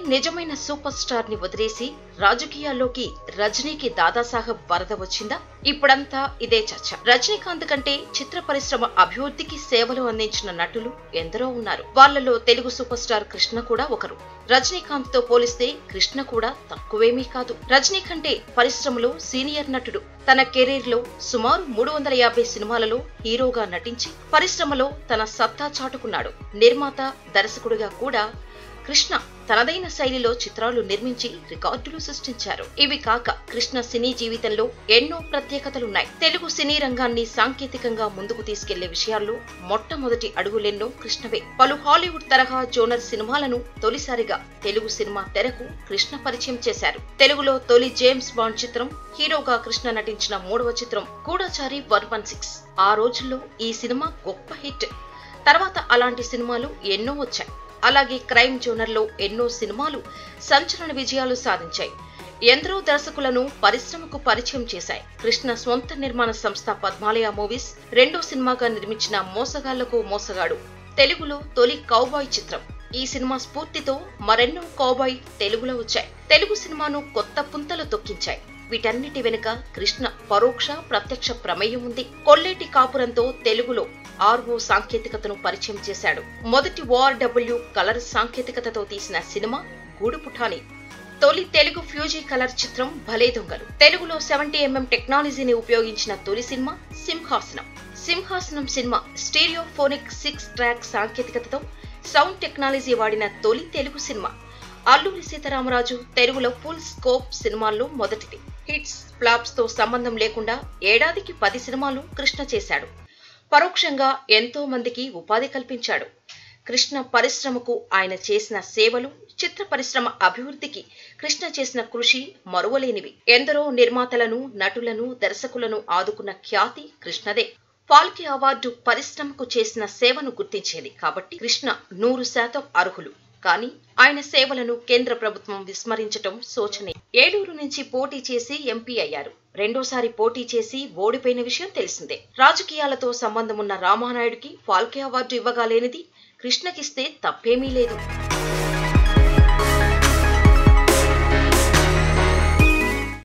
నిజమైన super star ని వదిలేసి రాజకీయాల్లోకి రజనీకి దాదాసాహెబ్ వరద వచ్చిందా ఇప్పుడంతా ఇదే చర్చ రజనీకాంత్ కంటే చిత్ర పరిశ్రమ అభివృద్ధికి సేవలు అందించిన నటులు ఎందరో ఉన్నారు వాళ్ళలో తెలుగు సూపర్ స్టార్ కృష్ణ కూడా ఒకరు రజనీకాంత్ తో పోలిస్తే కృష్ణ కూడా తక్కువేమీ కాదు రజనీ కంటే పరిశ్రమలో సీనియర్ నటుడు తన కెరీర్ లో సుమారు మూడు వందల యాభై సినిమాలలో హీరోగా నటించి పరిశ్రమలో తన సత్తా చాటుకున్నాడు నిర్మాత దర్శకుడిగా కూడా కృష్ణ తనదైన శైలిలో చిత్రాలు నిర్మించి రికార్డులు సృష్టించారు ఇవి కాక కృష్ణ సినీ జీవితంలో ఎన్నో ప్రత్యేకతలున్నాయి తెలుగు సినీ రంగాన్ని సాంకేతికంగా ముందుకు తీసుకెళ్లే విషయాల్లో మొట్టమొదటి అడుగులెన్నో కృష్ణవే పలు హాలీవుడ్ తరహా జోనర్ సినిమాలను తొలిసారిగా తెలుగు సినిమా తెరకు కృష్ణ పరిచయం చేశారు తెలుగులో తొలి జేమ్స్ బాండ్ చిత్రం హీరోగా కృష్ణ నటించిన మూడవ చిత్రం గూఢచారి వన్ వన్ సిక్స్ ఆ రోజుల్లో ఈ సినిమా గొప్ప హిట్ తర్వాత అలాంటి సినిమాలు ఎన్నో వచ్చాయి అలాగే క్రైమ్ జోనర్లో ఎన్నో సినిమాలు సంచలన విజయాలు సాధించాయి ఎందరో దర్శకులను పరిశ్రమకు పరిచయం చేశాయి కృష్ణ స్వంత నిర్మాణ సంస్థ పద్మాలయ మూవీస్ రెండో సినిమాగా నిర్మించిన మోసగాళ్లకు మోసగాడు తెలుగులో తొలి కౌబాయ్ చిత్రం ఈ సినిమా స్ఫూర్తితో మరెన్నో కౌబాయ్ తెలుగులో వచ్చాయి తెలుగు సినిమాను కొత్త పుంతలు తొక్కించాయి వీటన్నిటి వెనుక కృష్ణ పరోక్ష ప్రత్యక్ష ప్రమేయం ఉంది కొల్లేటి కాపురంతో తెలుగులో ఆర్ఓ సాంకేతికతను పరిచయం చేశాడు మొదటి ఓఆర్డబ్ల్యూ కలర్ సాంకేతికతతో తీసిన సినిమా గూడుపుఠాని తొలి తెలుగు ఫ్యూజీ కలర్ చిత్రం భలే దొంగలు తెలుగులో సెవెంటీ ఎంఎం టెక్నాలజీని ఉపయోగించిన తొలి cinema Simhasanam Simhasanam cinema stereophonic six track సాంకేతికతతో సౌండ్ టెక్నాలజీ వాడిన తొలి తెలుగు సినిమా అల్లూరి సీతారామరాజు తెలుగులో ఫుల్ స్కోప్ సినిమాల్లో మొదటిది హిట్స్ ఫ్లాప్స్ తో సంబంధం లేకుండా ఏడాదికి పది సినిమాలు కృష్ణ చేశాడు పరోక్షంగా ఎంతో మందికి ఉపాధి కల్పించాడు కృష్ణ పరిశ్రమకు ఆయన చేసిన సేవలు చిత్ర పరిశ్రమ అభివృద్ధికి కృష్ణ చేసిన కృషి మరువలేనివి ఎందరో నిర్మాతలను నటులను దర్శకులను ఆదుకున్న ఖ్యాతి కృష్ణదే ఫాల్కే అవార్డు పరిశ్రమకు చేసిన సేవను గుర్తించేది కాబట్టి కృష్ణ నూరు శాతం అర్హులు కానీ ఆయన సేవలను కేంద్ర ప్రభుత్వం విస్మరించటం శోచనీయం ఏలూరు నుంచి పోటీ చేసి ఎంపీ అయ్యారు రెండోసారి పోటీ చేసి ఓడిపోయిన విషయం తెలిసిందే రాజకీయాలతో సంబంధమున్న రామానాయుడికి ఫాల్కే అవార్డు ఇవ్వగాలేనిది కృష్ణకిస్తే తప్పేమీ లేదు